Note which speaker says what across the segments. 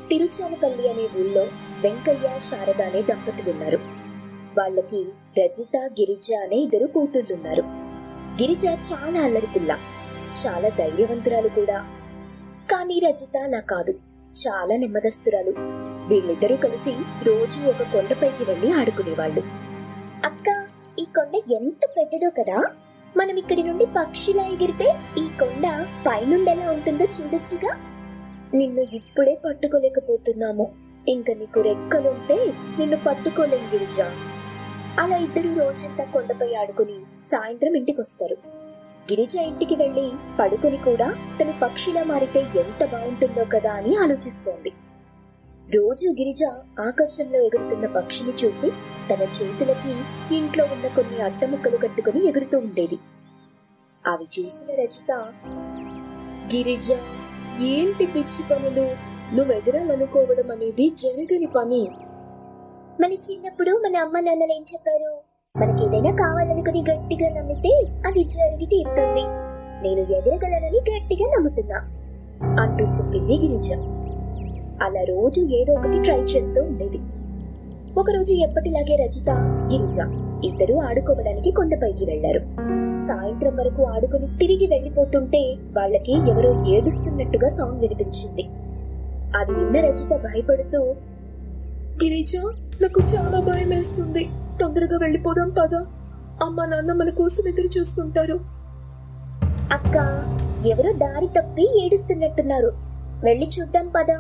Speaker 1: తిరుచానపల్లి అనే ఊళ్ళో వెంకయ్య శారద అనే దంపతులున్నారు వాళ్ళకి రజిత గిరిజ అనే ఇద్దరు కూతుళ్ళున్నారు గిరిజ చాలా అల్లరి పిల్ల చాలా ధైర్యవంతురాలు కూడా కానీ రజిత అలా కాదు చాలా నెమ్మదస్తురాలు వీళ్ళిద్దరూ కలిసి రోజు ఒక కొండపైకి వెళ్లి ఆడుకునేవాళ్ళు అక్క ఈ కొండ ఎంత పెద్దదో కదా మనం ఇక్కడి నుండి పక్షిలా ఎగిరితే ఈ కొండ పైనుండెలా ఉంటుందో చూడొచ్చుగా నిన్ను ఇప్పుడే పట్టుకోలేకపోతున్నాము ఇంక నీకు రెక్కలుంటే నిన్ను పట్టుకోలేం గిరిజా అలా ఇద్దరు రోజంతా కొండపై ఆడుకుని సాయంత్రం ఇంటికొస్తారు గిరిజ ఇంటికి వెళ్లి పడుకుని కూడా తను పక్షిలా మారితే ఎంత బాగుంటుందో కదా అని ఆలోచిస్తోంది రోజు గిరిజ ఆకాశంలో ఎగురుతున్న పక్షిని చూసి తన చేతులకి ఇంట్లో ఉన్న కొన్ని అట్టముక్కలు కట్టుకుని ఎగురుతూ ఉండేది అవి చూసిన రచిత గిరిజ ఏంటి పిచ్చి పనులు నువ్వు ఎగరాలనుకోవడం అనేది జరగని పని మన చిన్నప్పుడు మన అమ్మ నాన్నలు ఏం చెప్పారు మనకి ఏదైనా కావాలనుకుని గట్టిగా నమ్మితే అది జరిగి తీరుతుంది నేను ఎగరగలనని గట్టిగా నమ్ముతున్నా అంటూ చెప్పింది గిరిజ అలా రోజు ఏదో ఒకటి ట్రై చేస్తూ ఉండేది ఒకరోజు ఎప్పటిలాగే రచిత గిరిజ ఇద్దరూ ఆడుకోవడానికి కొండపైకి వెళ్లారు సాయంత్రం వరకు ఆడుకుని తిరిగి వెళ్లిపోతుంటే వాళ్ళకి ఎవరో ఏడుస్తున్నట్టుగా సౌండ్ వినిపించింది అది విన్న రచిత భయపడుతూ గిరిజ నాకు చాలా భయం వేస్తుంది తొందరగా వెళ్ళిపోదాం పదా అమ్మ నాన్న మన కోసం ఎదురు చూస్తుంటారు అక్క ఎవరో దారి తప్పి ఏడుస్తున్నట్టున్నారు వెళ్ళి చూద్దాం పదా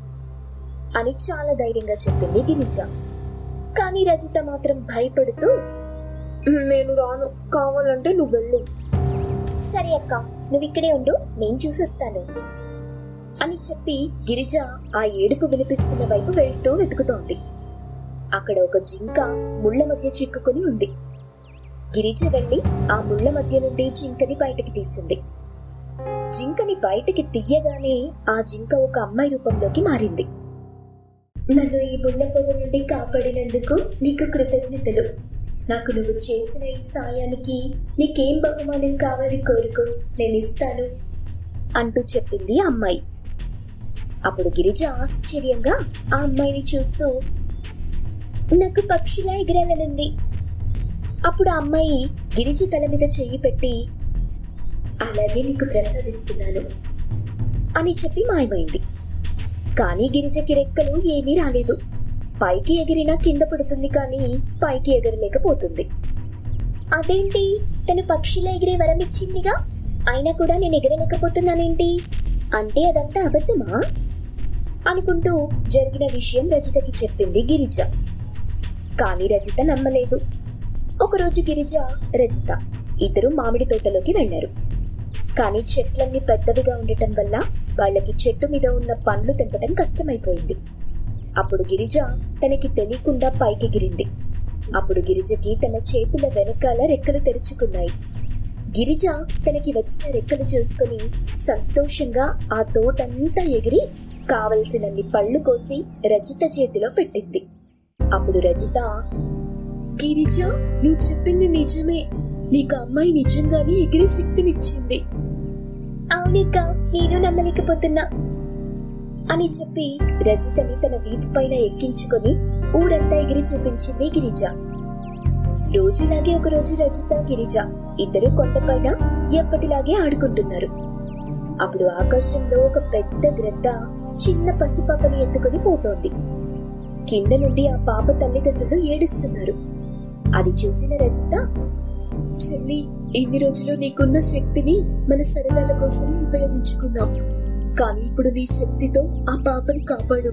Speaker 1: అని చాలా ధైర్యంగా చెప్పింది గిరిజ కానీ రజిత మాత్రం భయపడుతూ నేను రాను కావాలంటే నువ్వు వెళ్ళు సరే అక్క నువ్వు ఇక్కడే ఉండు నేను చూసొస్తాను అని చెప్పి గిరిజ ఆ ఏడుపు వినిపిస్తున్న వైపు వెళ్తూ వెతుకుతోంది అక్కడ ఒక జింక ముళ్ళ మధ్య చిక్కుకుని ఉంది గిరిజ వెళ్లి ఆ ముళ్ళ మధ్య నుండి జింకని బయటకి తీసింది జింకని బయటకి తీయగానే ఆ జింక ఒక అమ్మాయి రూపంలోకి మారింది నన్ను ఈ ముళ్ళ పొద నుండి కాపాడినందుకు నీకు కృతజ్ఞతలు నాకు నువ్వు చేసిన ఈ సాయానికి నీకేం బహుమానం కావాలి కోరుకో నేను ఇస్తాను అంటూ చెప్పింది ఆ అమ్మాయి అప్పుడు గిరిజ ఆశ్చర్యంగా ఆ అమ్మాయిని చూస్తూ నాకు పక్షిలా ఎగరాలనుంది అప్పుడు ఆ అమ్మాయి గిరిజ తల మీద చెయ్యి పెట్టి అలాగే నీకు ప్రసాదిస్తున్నాను అని చెప్పి మాయమైంది కానీ గిరిజకి రెక్కలు ఏమీ రాలేదు పైకి ఎగిరినా కింద పడుతుంది కానీ పైకి ఎగరలేకపోతుంది అదేంటి తను పక్షిలా ఎగిరే వరం ఇచ్చిందిగా అయినా కూడా నేను ఎగరలేకపోతున్నానేంటి అంటే అదంతా అబద్ధమా అనుకుంటూ జరిగిన విషయం రజితకి చెప్పింది గిరిజ కానీ రజిత నమ్మలేదు ఒకరోజు గిరిజ రజిత ఇద్దరు మామిడి తోటలోకి వెళ్లారు కానీ చెట్లన్నీ పెద్దవిగా ఉండటం వల్ల వాళ్ళకి చెట్టు మీద ఉన్న పండ్లు తెంపటం కష్టమైపోయింది అప్పుడు గిరిజ తనకి తెలియకుండా పైకెగిరింది అప్పుడు గిరిజకి తన చేతుల వెనకాల రెక్కలు తెరుచుకున్నాయి గిరిజ తనకి వచ్చిన రెక్కలు చూసుకుని సంతోషంగా ఆ తోటంతా ఎగిరి కావలసినన్ని పళ్ళు కోసి రజిత చేతిలో పెట్టింది అప్పుడు రజిత గిరిజ నువ్వు చెప్పింది నిజమే నీకు అమ్మాయి నిజంగానే ఎగిరే శక్తినిచ్చింది అవునిక నేను నమ్మలేకపోతున్నా అని చెప్పి రజితని తన వీపు పైన ఎక్కించుకొని ఊరంతా ఎగిరి చూపించింది గిరిజ రోజులాగే ఒక రోజు రజిత గిరిజ ఇద్దరు కొండపైన ఎప్పటిలాగే ఆడుకుంటున్నారు అప్పుడు ఆకాశంలో ఒక పెద్ద గ్రద్ద చిన్న పసిపాపని ఎత్తుకుని పోతోంది కింద నుండి ఆ పాప తల్లిదండ్రులు ఏడుస్తున్నారు అది చూసిన రజిత చెల్లి ఇన్ని రోజులు నీకున్న శక్తిని మన సరదాల కోసమే ఉపయోగించుకున్నాం కానీ ఇప్పుడు నీ శక్తితో ఆ పాపని కాపాడు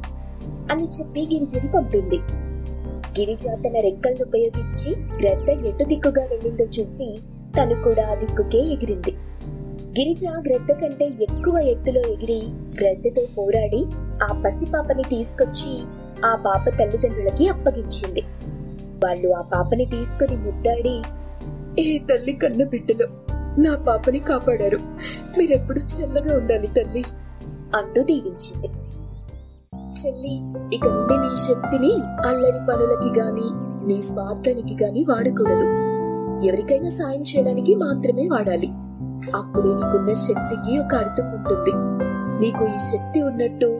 Speaker 1: అని చెప్పి గిరిజని పంపింది గిరిజ తన రెక్కలను ఉపయోగించి గ్రద్ద ఎటు దిక్కుగా వెళ్ళిందో చూసి తను కూడా ఆ దిక్కుకే ఎగిరింది గిరిజ గ్రద్ద కంటే ఎక్కువ ఎత్తులో ఎగిరి గ్రద్దతో పోరాడి ఆ పసిపాపని తీసుకొచ్చి ఆ పాప తల్లిదండ్రులకి అప్పగించింది వాళ్ళు ఆ పాపని తీసుకుని ముద్దాడి ఏ తల్లి కన్న బిడ్డలో నా పాపని కాపాడారు మీరెప్పుడు చల్లగా ఉండాలి తల్లి అంటూ దీవించింది చెల్లి ఇక నుండి నీ శక్తిని అల్లరి పనులకి గాని నీ స్వార్థానికి గాని వాడకూడదు ఎవరికైనా సాయం చేయడానికి మాత్రమే వాడాలి అప్పుడే నీకున్న శక్తికి ఒక అర్థం ఉంటుంది నీకు ఈ శక్తి ఉన్నట్టు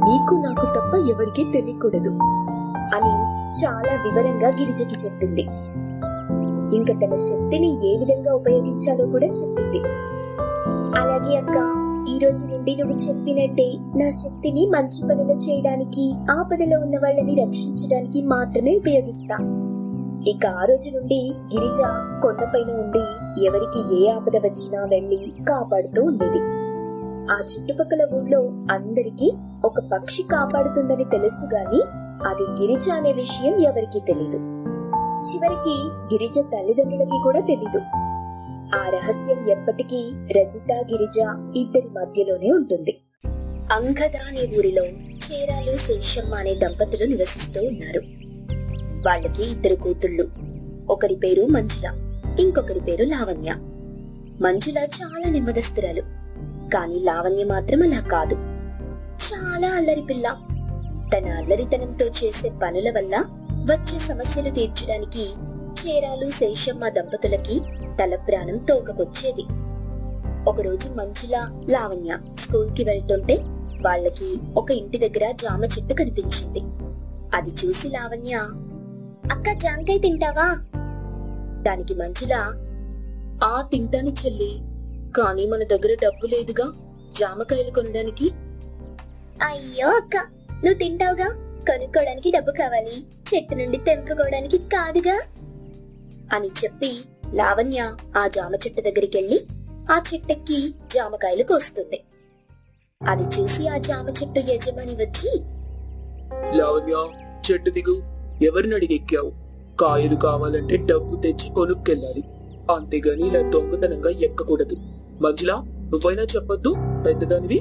Speaker 2: నీకు నాకు తప్ప ఎవరికీ తెలియకూడదు
Speaker 1: అని చాలా వివరంగా గిరిజకి చెప్పింది ఇంకా తన శక్తిని ఏ విధంగా ఉపయోగించాలో కూడా చెప్పింది అలాగే అక్క ఈ రోజు నుండి నువ్వు చెప్పినట్టే నా శక్తిని మంచి పనులు చేయడానికి ఆపదలో ఉన్న వాళ్ళని రక్షించడానికి మాత్రమే ఉపయోగిస్తా ఇక ఆ రోజు నుండి గిరిజ కొండపైన ఉండి ఎవరికి ఏ ఆపద వచ్చినా వెళ్లి కాపాడుతూ ఉండేది ఆ చుట్టుపక్కల ఊళ్ళో అందరికీ ఒక పక్షి కాపాడుతుందని తెలుసు గాని అది గిరిజ అనే విషయం ఎవరికీ తెలీదు చివరికి గిరిజ తల్లిదండ్రులకి కూడా తెలీదు ఆ రహస్యం ఎప్పటికీ రజిత గిరిజ ఇద్దరి మధ్యలోనే ఉంటుంది అంగద అనే ఊరిలో చేరాలు శేషమ్మ అనే దంపతులు నివసిస్తూ ఉన్నారు వాళ్ళకి ఇద్దరు కూతుళ్ళు ఒకరి పేరు మంజుల ఇంకొకరి పేరు లావణ్య మంజుల చాలా నెమ్మదస్తురాలు కానీ లావణ్య మాత్రం అలా కాదు చాలా అల్లరి పిల్ల తన అల్లరితనంతో చేసే పనుల వల్ల వచ్చే సమస్యలు తీర్చడానికి చేరాలు శేషమ్మ దంపతులకి తల ప్రాణం తోకకొచ్చేది ఒకరోజు మంజుల లావణ్య స్కూల్ కి వెళ్తుంటే వాళ్ళకి ఒక ఇంటి దగ్గర జామ చెట్టు కనిపించింది అది చూసి లావణ్య అక్క జాంకాయ తింటావా దానికి మంజుల
Speaker 2: ఆ తింటాను చెల్లి కానీ మన దగ్గర డబ్బు లేదుగా జామకాయలు కొనడానికి
Speaker 1: అయ్యో అక్క నువ్వు తింటావుగా కొనుక్కోడానికి డబ్బు కావాలి చెట్టు నుండి తెంపుకోవడానికి కాదుగా అని చెప్పి లావణ్య ఆ జామ చెట్టు దగ్గరికెళ్ళి ఆ చెట్టెక్కి జామకాయలు కోస్తుంది అది చూసి ఆ జామ చెట్టు యజమాని వచ్చి
Speaker 2: లావణ్య చెట్టు దిగు ఎవరిని అడిగెక్కావు కాయలు కావాలంటే డబ్బు తెచ్చి కొనుక్కెళ్ళాలి అంతేగాని ఇలా దొంగతనంగా ఎక్కకూడదు మంజులా నువ్వైనా చెప్పొద్దు పెద్దదానివి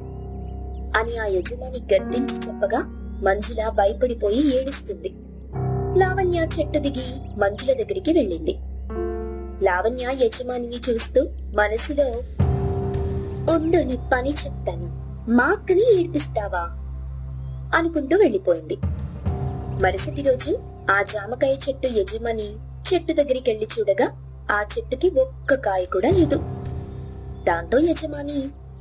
Speaker 1: అని ఆ యజమాని గద్దించి చెప్పగా మంజుల భయపడిపోయి ఏడుస్తుంది లావణ్య చెట్టు దిగి మంజుల దగ్గరికి వెళ్ళింది లావణ్య యజమానిని చూస్తూ మనసులో ఉండు నీ పని చెప్తాను మా అక్కని ఏడిపిస్తావా అనుకుంటూ వెళ్ళిపోయింది మరుసటి రోజు ఆ జామకాయ చెట్టు యజమాని చెట్టు దగ్గరికి వెళ్లి చూడగా ఆ చెట్టుకి ఒక్క కాయ కూడా లేదు దాంతో యజమాని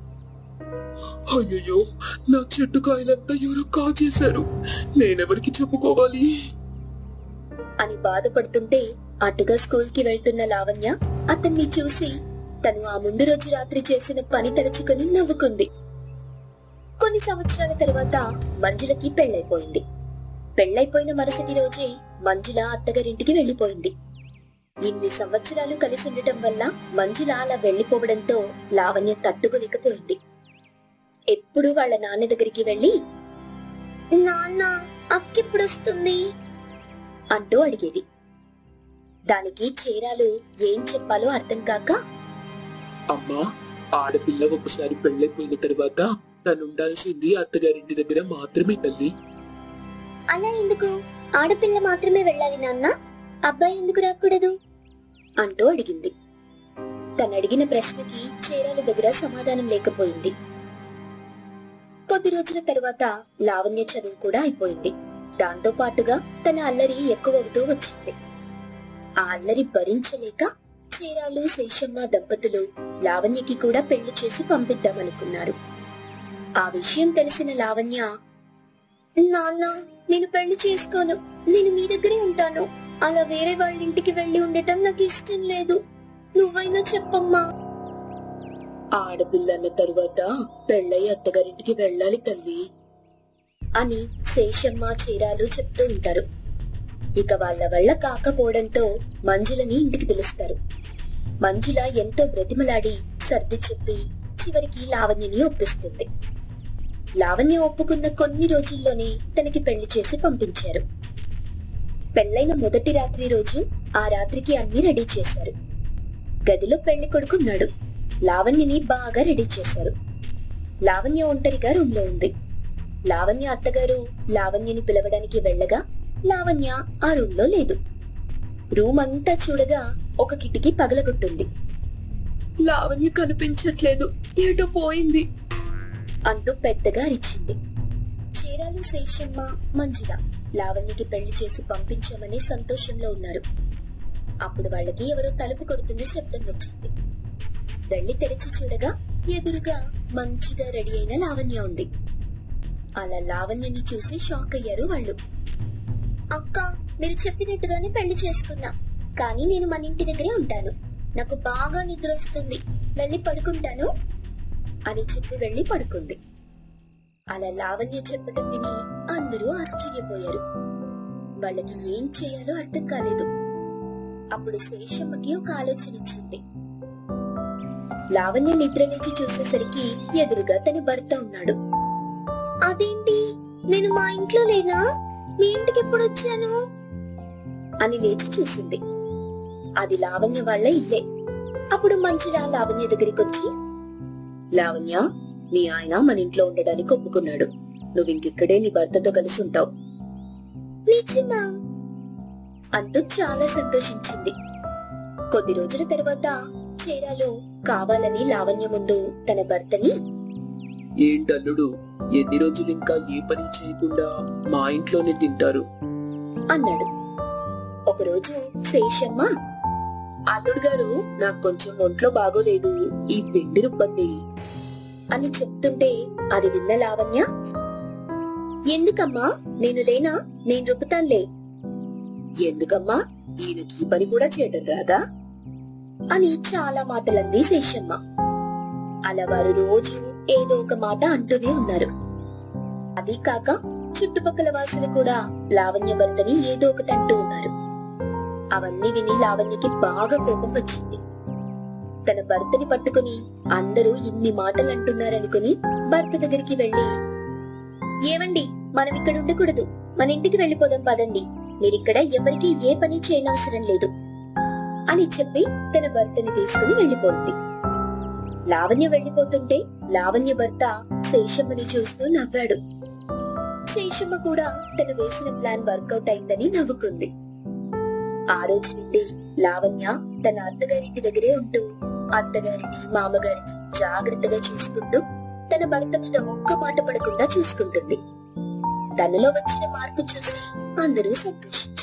Speaker 2: అయ్యయ్యో నా చెట్టు కాయలంతా ఎవరో కాజేశారు నేనెవరికి చెప్పుకోవాలి
Speaker 1: అని బాధపడుతుంటే అటుగా స్కూల్ కి వెళ్తున్న లావణ్య అతన్ని చూసి తను ఆ ముందు రోజు రాత్రి చేసిన పని తలుచుకుని నవ్వుకుంది కొన్ని సంవత్సరాల తర్వాత మంజులకి పెళ్లైపోయింది పెళ్లైపోయిన మరుసటి రోజే మంజుల అత్తగారింటికి వెళ్లిపోయింది ఇన్ని సంవత్సరాలు కలిసి ఉండటం వల్ల మంజుల అలా వెళ్లిపోవడంతో లావణ్య తట్టుకోలేకపోయింది ఎప్పుడు వాళ్ళ నాన్న దగ్గరికి వెళ్లి నాన్న అక్కెప్పుడొస్తుంది అంటూ అడిగేది దానికి చీరాలు ఏం చెప్పాలో అర్థం కాక
Speaker 2: అమ్మా ఆడపిల్ల ఒకసారి పెళ్ళైపోయిన తర్వాత తనుండాల్సింది అత్తగారింటి దగ్గర మాత్రమే తల్లి
Speaker 1: అలా ఎందుకు ఆడపిల్ల మాత్రమే వెళ్ళాలి నాన్న అబ్బాయి ఎందుకు రాకూడదు అంటూ అడిగింది తను అడిగిన ప్రశ్నకి చీరాల దగ్గర సమాధానం లేకపోయింది కొద్ది రోజుల తరువాత లావణ్య చదువు కూడా అయిపోయింది దాంతో పాటుగా తన అల్లరి ఎక్కువవుతూ వచ్చింది ఆ అల్లరి భరించలేక చీరాలు శేషమ్మ దంపతులు లావణ్యకి కూడా పెళ్లి చేసి పంపిద్దామనుకున్నారు ఆ విషయం తెలిసిన లావణ్య నాన్న నేను పెళ్లి చేసుకోను నేను మీ దగ్గరే ఉంటాను అలా వేరే వాళ్ళ ఇంటికి వెళ్లి ఉండటం నాకు ఇష్టం లేదు నువ్వైనా చెప్పమ్మా
Speaker 2: ఆడపిల్ల అన్న తరువాత పెళ్ళై అత్తగారింటికి వెళ్ళాలి తల్లి
Speaker 1: అని శేషమ్మ చీరాలు చెప్తూ ఉంటారు ఇక వాళ్ళ వల్ల కాకపోవడంతో మంజులని ఇంటికి పిలుస్తారు మంజుల ఎంతో బ్రతిమలాడి సర్ది చెప్పి చివరికి లావణ్యని ఒప్పిస్తుంది లావణ్య ఒప్పుకున్న కొన్ని రోజుల్లోనే తనకి పెళ్లి చేసి పంపించారు పెళ్లైన మొదటి రాత్రి రోజు ఆ రాత్రికి అన్ని రెడీ చేశారు గదిలో పెళ్లి కొడుకున్నాడు లావణ్యని బాగా రెడీ చేశారు లావణ్య ఒంటరిగా రూమ్ లో ఉంది లావణ్య అత్తగారు లావణ్యని పిలవడానికి వెళ్ళగా లావణ్య ఆ రూమ్ లో లేదు రూమ్ అంతా చూడగా ఒక కిటికీ పగలగొట్టుంది
Speaker 2: లావణ్య కనిపించట్లేదు ఏటో పోయింది
Speaker 1: అంటూ పెద్దగా అరిచింది చీరాలు శేషమ్మ మంజుల లావణ్యకి పెళ్లి చేసి పంపించామని సంతోషంలో ఉన్నారు అప్పుడు వాళ్ళకి ఎవరో తలుపు కొడుతున్న శబ్దం వచ్చింది వెళ్లి తెరిచి చూడగా ఎదురుగా మంచిగా రెడీ అయిన లావణ్య ఉంది
Speaker 2: అలా లావణ్యని చూసి షాక్ అయ్యారు వాళ్ళు అక్క మీరు చెప్పినట్టుగానే పెళ్లి చేసుకున్నా కానీ నేను మన ఇంటి దగ్గరే ఉంటాను నాకు బాగా నిద్ర వస్తుంది వెళ్ళి పడుకుంటాను అని చెప్పి వెళ్ళి పడుకుంది అలా లావణ్య చెప్పటం విని అందరూ ఆశ్చర్యపోయారు వాళ్ళకి ఏం చేయాలో అర్థం కాలేదు అప్పుడు శేషమ్మకి ఒక ఆలోచన ఇచ్చింది లావణ్య నిద్రలేచి చూసేసరికి ఎదురుగా తన భర్త ఉన్నాడు అదేంటి నేను మా ఇంట్లో లేనా మీ ఇంటికి ఎప్పుడు వచ్చాను అని లేచి చూసింది అది లావణ్య వాళ్ళ ఇల్లే అప్పుడు మంచిగా లావణ్య దగ్గరికి వచ్చి లావణ్య మీ ఆయన మన ఇంట్లో ఉండడానికి ఒప్పుకున్నాడు నువ్వు ఇంకిక్కడే నీ భర్తతో కలిసి ఉంటావు నిజమా అంటూ చాలా సంతోషించింది కొద్ది రోజుల తర్వాత చీరాలు కావాలని లావణ్య ముందు తన భర్తని
Speaker 3: ఏంటల్లుడు ఎన్ని రోజులు ఇంకా ఏ పని చేయకుండా మా ఇంట్లోనే తింటారు
Speaker 2: అన్నాడు ఒకరోజు శేషమ్మ
Speaker 3: అల్లుడు గారు నాకు కొంచెం ఒంట్లో బాగోలేదు ఈ పిండి రుబ్బండి
Speaker 2: అని చెప్తుంటే అది విన్న లావణ్య ఎందుకమ్మా నేను లేనా నేను రుపుతాన్లే
Speaker 3: ఎందుకమ్మా ఈయనకి ఈ పని కూడా చేయటం రాదా
Speaker 2: అని చాలా మాటలంది శేషమ్మ అలా వారు రోజు ఏదో ఒక మాట అంటూనే ఉన్నారు అది కాక చుట్టుపక్కల వాసులు కూడా లావణ్య భర్తని ఏదో ఒకటి అంటూ ఉన్నారు అవన్నీ విని లావణ్యకి బాగా కోపం వచ్చింది తన భర్తని పట్టుకుని అందరూ ఇన్ని మాటలు అంటున్నారనుకుని భర్త దగ్గరికి వెళ్లి ఏవండి మనం ఇక్కడ ఉండకూడదు మన ఇంటికి వెళ్ళిపోదాం పదండి మీరిక్కడ ఎవరికీ ఏ పని చేయనవసరం లేదు అని చెప్పి తన భర్తని తీసుకుని వెళ్లిపోయింది లావణ్య వెళ్లిపోతుంటే లావణ్య భర్త శేషమ్మని చూస్తూ నవ్వాడు శేషమ్మ కూడా తను వేసిన ప్లాన్ వర్కౌట్ అయిందని నవ్వుకుంది ఆ రోజు నుండి లావణ్య తన అత్తగారింటి దగ్గరే ఉంటూ అత్తగారిని మామగారిని జాగ్రత్తగా చూసుకుంటూ తన భర్త మీద ఒక్క మాట పడకుండా చూసుకుంటుంది తనలో వచ్చిన మార్పు చూసి అందరూ సంతోషించారు